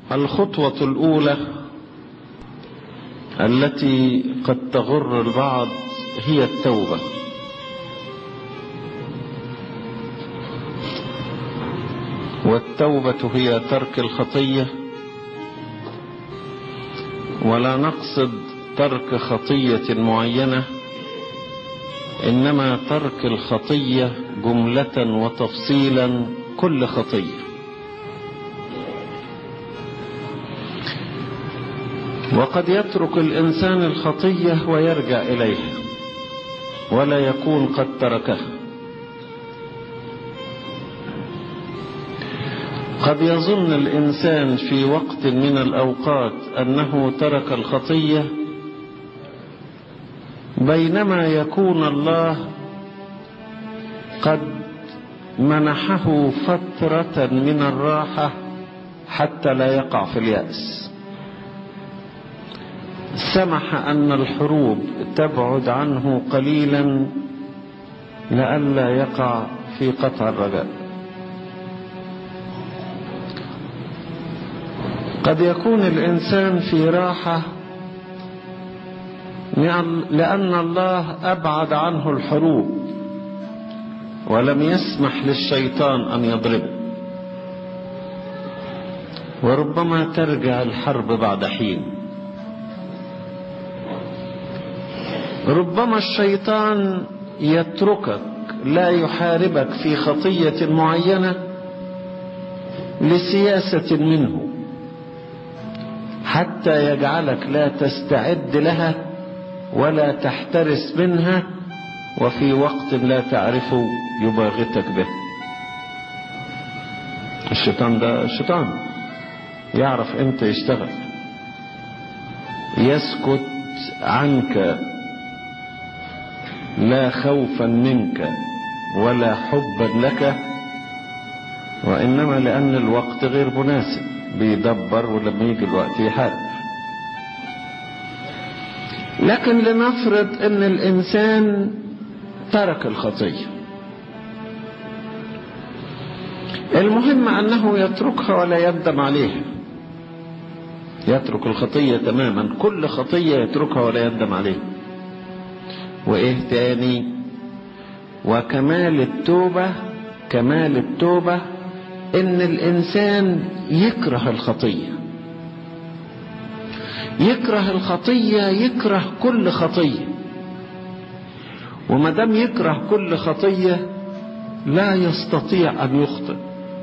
الخطوة الأولى التي قد تغر البعض هي التوبة والتوبة هي ترك الخطية ولا نقصد ترك خطية معينة إنما ترك الخطية جملة وتفصيلا كل خطية وقد يترك الإنسان الخطية ويرجع إليها ولا يكون قد تركها قد يظن الإنسان في وقت من الأوقات أنه ترك الخطية بينما يكون الله قد منحه فترة من الراحة حتى لا يقع في اليأس سمح أن الحروب تبعد عنه قليلا لئلا يقع في قطع الرجاء قد يكون الإنسان في راحة لأن الله أبعد عنه الحروب ولم يسمح للشيطان أن يضربه وربما ترجع الحرب بعد حين ربما الشيطان يتركك لا يحاربك في خطية معينة لسياسة منه حتى يجعلك لا تستعد لها ولا تحترس منها وفي وقت لا تعرف يباغتك به الشيطان ده الشيطان يعرف امتى يشتغل يسكت عنك لا خوفا منك ولا حبا لك وإنما لأن الوقت غير مناسب بيدبر ولما يجي الوقت يحارب لكن لنفرض ان الانسان ترك الخطية المهم انه يتركها ولا يندم عليها يترك الخطية تماما كل خطية يتركها ولا يندم عليها وايه تاني وكمال التوبة كمال التوبة ان الانسان يكره الخطيه يكره الخطيه يكره كل خطيه وما دام يكره كل خطيه لا يستطيع ان يخطئ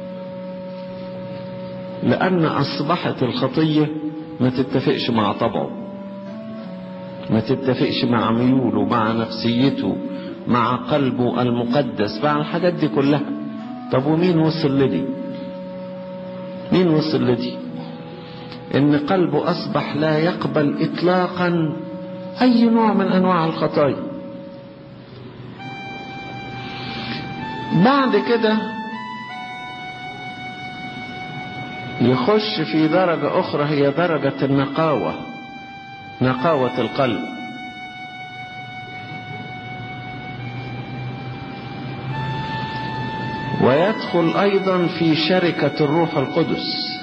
لان اصبحت الخطيه ما تتفقش مع طبعه ما تتفقش مع ميوله مع نفسيته مع قلبه المقدس مع الحاجات دي كلها طب ومين وصل لدي مين وصل لدي ان قلبه اصبح لا يقبل اطلاقا اي نوع من انواع الخطايا بعد كده يخش في درجة أخرى هي درجة النقاوة نقاوة القلب ويدخل أيضا في شركة الروح القدس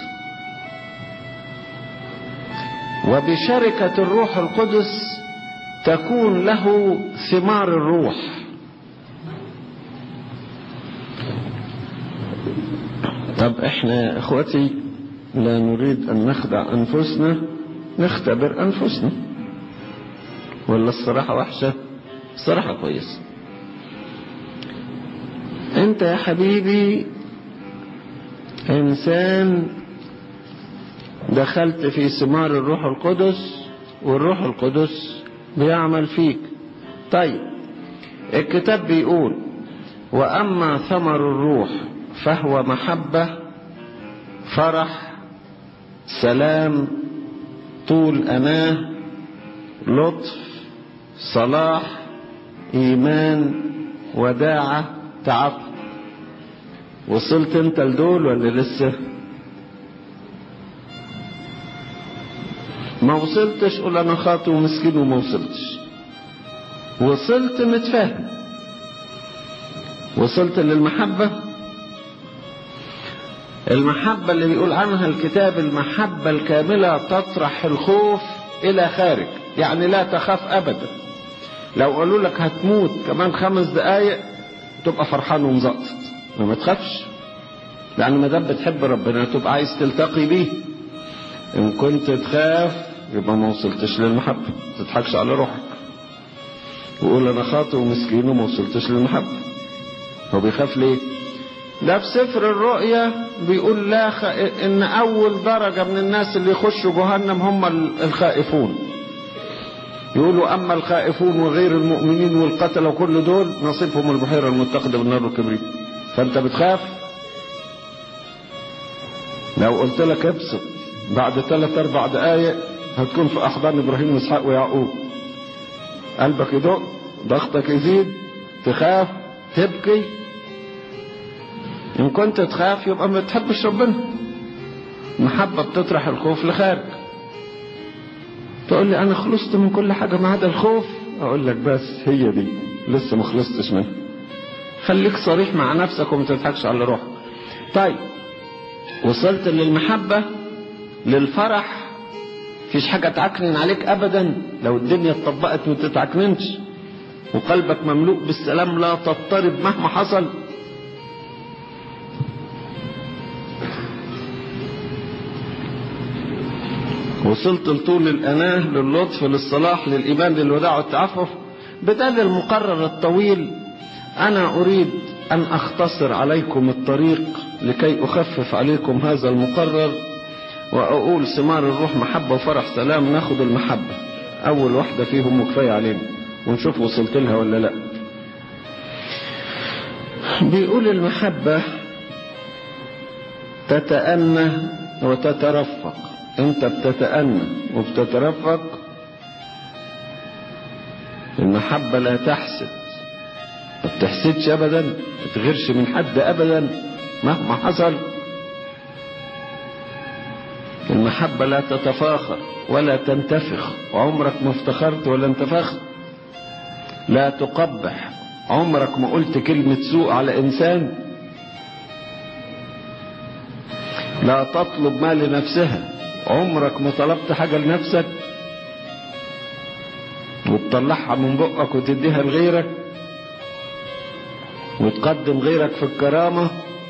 وبشركة الروح القدس تكون له ثمار الروح طب احنا اخوتي لا نريد ان نخدع انفسنا نختبر انفسنا ولا الصراحة وحشة الصراحة كويسة انت يا حبيبي انسان دخلت في ثمار الروح القدس والروح القدس بيعمل فيك طيب الكتاب بيقول واما ثمر الروح فهو محبه فرح سلام طول اناه لطف صلاح ايمان وداعه تعفف وصلت انت لدول ولا لسه ما وصلتش قول انا خاطئ ومسكين وما وصلتش وصلت متفاهم وصلت للمحبة المحبة اللي بيقول عنها الكتاب المحبة الكاملة تطرح الخوف إلى خارج يعني لا تخاف أبدا لو قالوا لك هتموت كمان خمس دقايق تبقى فرحان ومزقطط ما تخافش لأن ما دام بتحب ربنا تبقى عايز تلتقي بيه إن كنت تخاف يبقى ما وصلتش للمحبة ما تضحكش على روحك وقول أنا خاطئ ومسكين وما وصلتش للمحبة هو بيخاف ليه؟ ده في سفر الرؤيا بيقول لا خ... ان اول درجة من الناس اللي يخشوا جهنم هم الخائفون يقولوا اما الخائفون وغير المؤمنين والقتلة وكل دول نصيبهم البحيرة المتقدة بالنار والكبريت فانت بتخاف لو قلت لك ابسط بعد ثلاث اربع دقايق هتكون في احضان ابراهيم واسحاق ويعقوب قلبك يدق ضغطك يزيد تخاف تبكي إن كنت تخاف يبقى ما بتحبش ربنا محبة بتطرح الخوف لخارج تقول لي أنا خلصت من كل حاجة ما عدا الخوف أقول لك بس هي دي لسه ما خلصتش منها خليك صريح مع نفسك وما تضحكش على روحك طيب وصلت للمحبة للفرح مفيش حاجة تعكنن عليك أبدا لو الدنيا اتطبقت ما تتعكننش وقلبك مملوء بالسلام لا تضطرب مهما حصل وصلت لطول الأناه للطف للصلاح للإيمان للوداع والتعفف بدل المقرر الطويل أنا أريد أن أختصر عليكم الطريق لكي أخفف عليكم هذا المقرر وأقول ثمار الروح محبة وفرح سلام ناخد المحبة أول واحدة فيهم وكفاية علينا ونشوف وصلت لها ولا لا بيقول المحبة تتأنى وتترفق انت بتتأنى وبتترفق المحبة لا تحسد ما بتحسدش ابدا ما تغيرش من حد ابدا مهما حصل المحبة لا تتفاخر ولا تنتفخ عمرك ما افتخرت ولا انتفخت لا تقبح عمرك ما قلت كلمة سوء على إنسان لا تطلب ما لنفسها عمرك ما طلبت حاجة لنفسك وتطلعها من بقك وتديها لغيرك وتقدم غيرك في الكرامة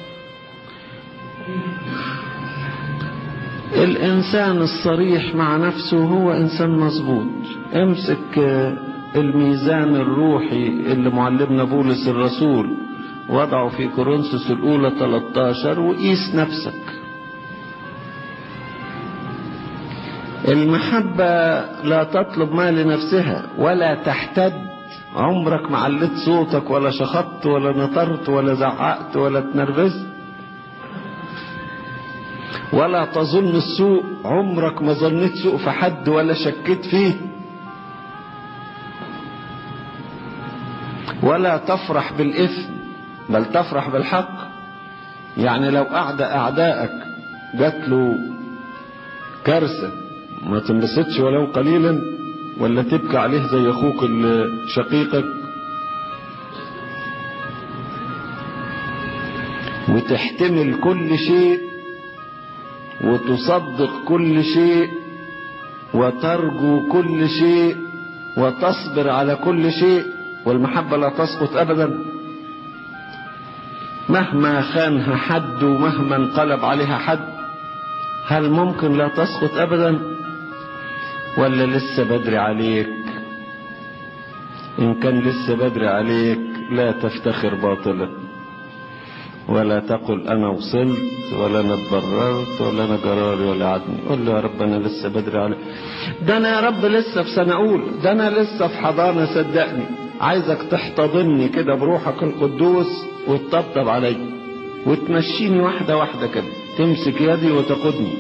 الإنسان الصريح مع نفسه هو إنسان مظبوط امسك الميزان الروحي اللي معلمنا بولس الرسول وضعه في كورنثوس الأولى 13 وقيس نفسك المحبة لا تطلب ما لنفسها ولا تحتد عمرك ما عليت صوتك ولا شخطت ولا نطرت ولا زعقت ولا تنرفزت ولا تظن السوء عمرك ما ظنيت سوء في حد ولا شكيت فيه ولا تفرح بالإثم بل تفرح بالحق يعني لو أعدى أعدائك جات له كارثة ما تنبسطش ولو قليلا ولا تبكي عليه زي أخوك شقيقك وتحتمل كل شيء وتصدق كل شيء وترجو كل شيء وتصبر على كل شيء والمحبة لا تسقط أبدا مهما خانها حد ومهما انقلب عليها حد هل ممكن لا تسقط أبدا ولا لسه بدري عليك إن كان لسه بدري عليك لا تفتخر باطلا ولا تقل أنا وصلت ولا أنا اتبررت ولا أنا جراري ولا عدني قول له يا رب أنا لسه بدري عليك ده أنا يا رب لسه في سنة أولى ده أنا لسه في حضانة صدقني عايزك تحتضني كده بروحك القدوس وتطبطب علي وتمشيني واحدة واحدة كده تمسك يدي وتقودني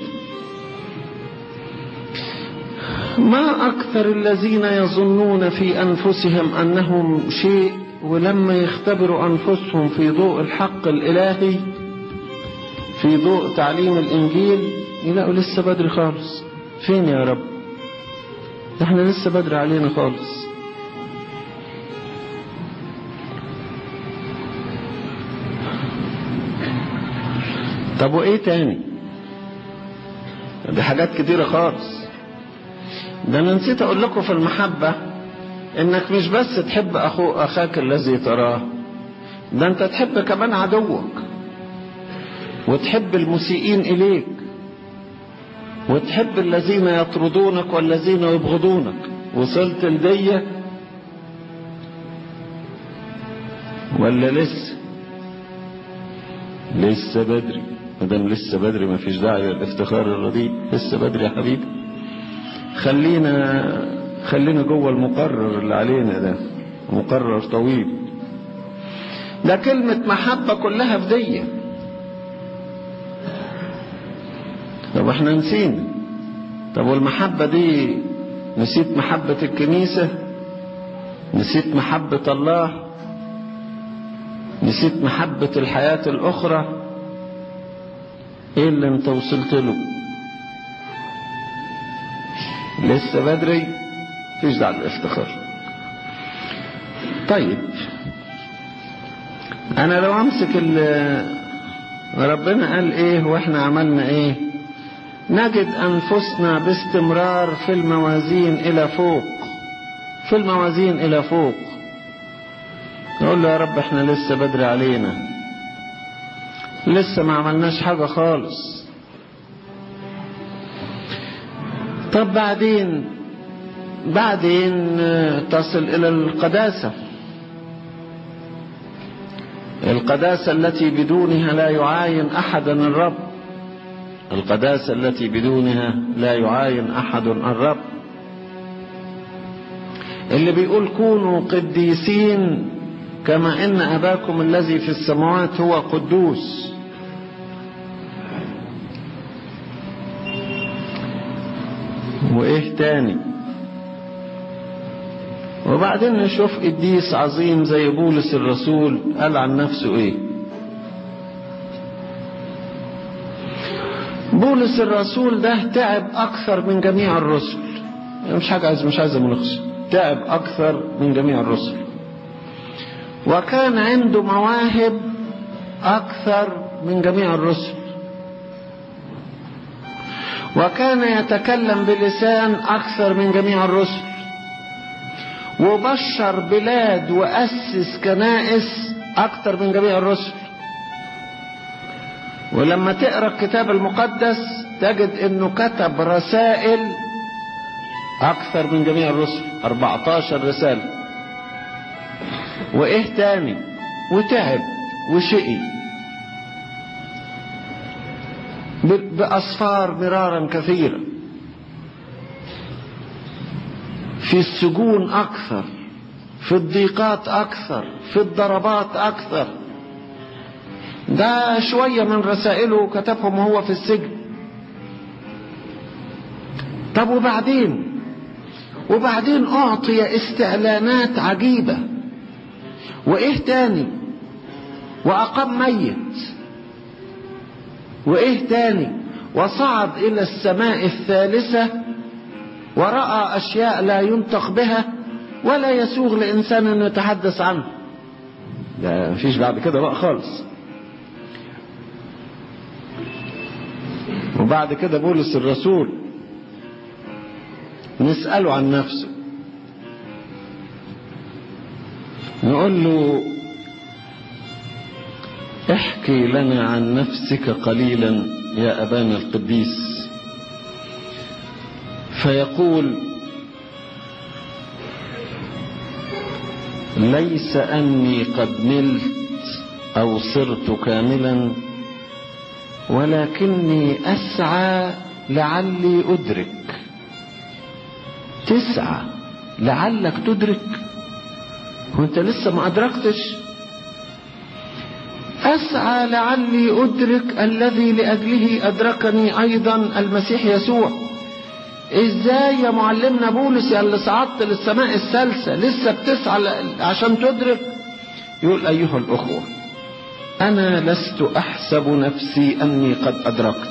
ما أكثر الذين يظنون في أنفسهم أنهم شيء ولما يختبروا أنفسهم في ضوء الحق الإلهي في ضوء تعليم الإنجيل يلاقوا لسه بدري خالص فين يا رب احنا لسه بدري علينا خالص طب وايه تاني دي حاجات كتيرة خالص ده انا نسيت اقول لكم في المحبة انك مش بس تحب اخو اخاك الذي تراه ده انت تحب كمان عدوك وتحب المسيئين اليك وتحب الذين يطردونك والذين يبغضونك وصلت لدية ولا لسه لسه بدري مادام لسه بدري ما فيش داعي للافتخار الرديء لسه بدري يا حبيبي خلينا خلينا جوه المقرر اللي علينا ده مقرر طويل ده كلمة محبة كلها في دية طب احنا نسينا طب والمحبة دي نسيت محبة الكنيسة نسيت محبة الله نسيت محبة الحياة الأخرى ايه اللي انت وصلت له لسه بدري فيش داعي للافتخار طيب انا لو امسك ربنا قال ايه واحنا عملنا ايه نجد انفسنا باستمرار في الموازين الى فوق في الموازين الى فوق نقول له يا رب احنا لسه بدري علينا لسه ما عملناش حاجة خالص طب بعدين بعدين تصل إلى القداسة القداسة التي بدونها لا يعاين أحدا الرب القداسة التي بدونها لا يعاين أحد الرب اللي بيقول كونوا قديسين كما إن أباكم الذي في السماوات هو قدوس وإيه تاني وبعدين نشوف قديس عظيم زي بولس الرسول قال عن نفسه ايه بولس الرسول ده تعب اكثر من جميع الرسل مش حاجة عايز مش عايز ملخص تعب اكثر من جميع الرسل وكان عنده مواهب اكثر من جميع الرسل وكان يتكلم بلسان اكثر من جميع الرسل وبشر بلاد وأسس كنائس أكتر من جميع الرسل ولما تقرأ الكتاب المقدس تجد أنه كتب رسائل أكثر من جميع الرسل 14 رسالة وإيه تاني وتعب وشقي بأصفار مرارا كثيرة في السجون أكثر في الضيقات أكثر في الضربات أكثر ده شوية من رسائله كتبهم وهو في السجن طب وبعدين وبعدين أعطي استعلانات عجيبة وإيه تاني وأقام ميت وإيه تاني وصعد إلى السماء الثالثة ورأى أشياء لا ينطق بها ولا يسوغ لإنسان أن يتحدث عنه ده مفيش بعد كده بقى خالص وبعد كده بولس الرسول نسأله عن نفسه نقول له احكي لنا عن نفسك قليلا يا أبانا القديس فيقول ليس أني قد نلت أو صرت كاملا ولكني أسعى لعلي أدرك تسعى لعلك تدرك وانت لسه ما أدركتش أسعى لعلي أدرك الذي لأجله أدركني أيضا المسيح يسوع ازاي يا معلمنا بولس يا اللي صعدت للسماء الثالثة لسه بتسعى عشان تدرك يقول أيها الأخوة أنا لست أحسب نفسي أني قد أدركت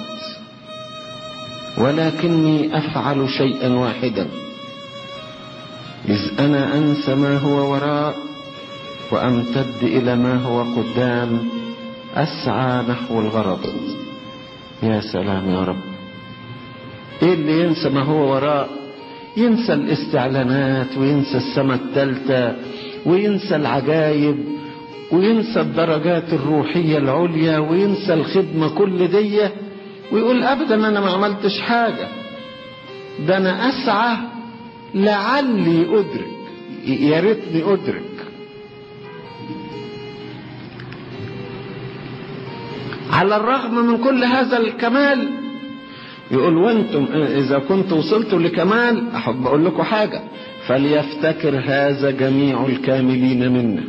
ولكني أفعل شيئا واحدا إذ أنا أنسى ما هو وراء وأمتد إلى ما هو قدام أسعى نحو الغرض يا سلام يا رب ايه اللي ينسى ما هو وراء ينسى الاستعلانات وينسى السماء الثالثة وينسى العجايب وينسى الدرجات الروحية العليا وينسى الخدمة كل دي ويقول ابدا انا ما عملتش حاجة ده انا اسعى لعلي ادرك يا ريتني ادرك على الرغم من كل هذا الكمال يقول وانتم اذا كنت وصلتوا لكمال احب اقول لكم حاجه فليفتكر هذا جميع الكاملين منا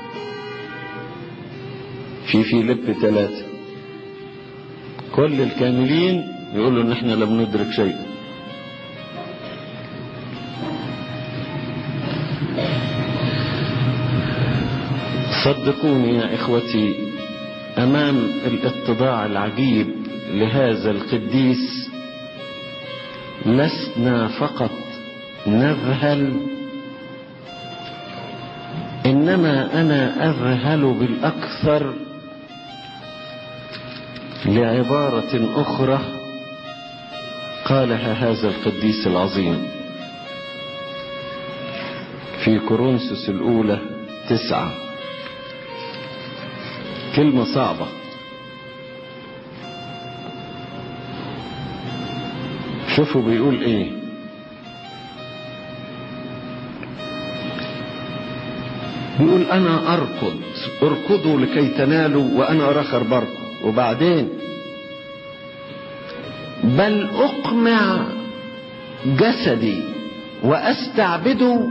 في فيليب ثلاثة كل الكاملين يقولوا ان احنا لم ندرك شيئا صدقوني يا اخوتي امام الاتضاع العجيب لهذا القديس لسنا فقط نذهل انما انا اذهل بالاكثر لعباره اخرى قالها هذا القديس العظيم في كورنثوس الاولى تسعه كلمه صعبه شوفوا بيقول ايه بيقول انا اركض اركضوا لكي تنالوا وانا رخر بركض وبعدين بل اقمع جسدي واستعبده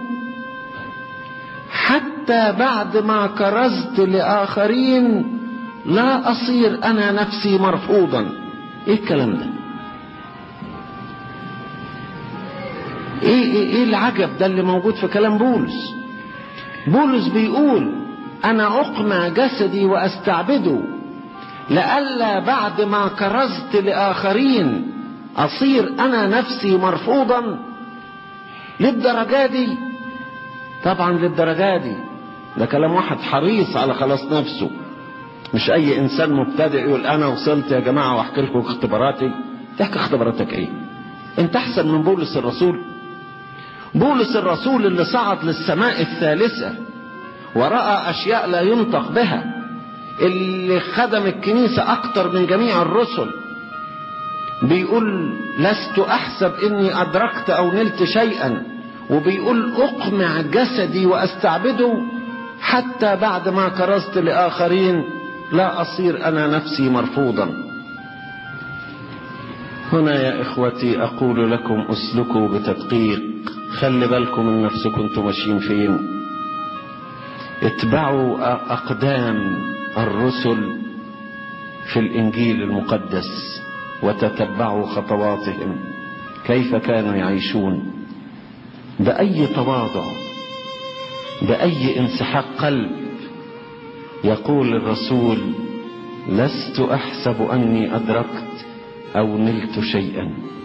حتى بعد ما كرزت لاخرين لا اصير انا نفسي مرفوضا ايه الكلام ده ايه ايه, إيه العجب ده اللي موجود في كلام بولس بولس بيقول انا اقمع جسدي واستعبده لئلا بعد ما كرزت لاخرين اصير انا نفسي مرفوضا للدرجه دي طبعا للدرجه دي ده كلام واحد حريص على خلاص نفسه مش اي انسان مبتدئ يقول انا وصلت يا جماعه واحكي لكم اختباراتي تحكي اختباراتك ايه انت احسن من بولس الرسول بولس الرسول اللي صعد للسماء الثالثة ورأى أشياء لا ينطق بها اللي خدم الكنيسة أكتر من جميع الرسل بيقول لست أحسب إني أدركت أو نلت شيئا وبيقول أقمع جسدي وأستعبده حتى بعد ما كرزت لآخرين لا أصير أنا نفسي مرفوضا هنا يا إخوتي أقول لكم أسلكوا بتدقيق خلي بالكم من نفسكم انتم ماشيين فين اتبعوا اقدام الرسل في الانجيل المقدس وتتبعوا خطواتهم كيف كانوا يعيشون باي تواضع باي انسحاق قلب يقول الرسول لست احسب اني ادركت او نلت شيئا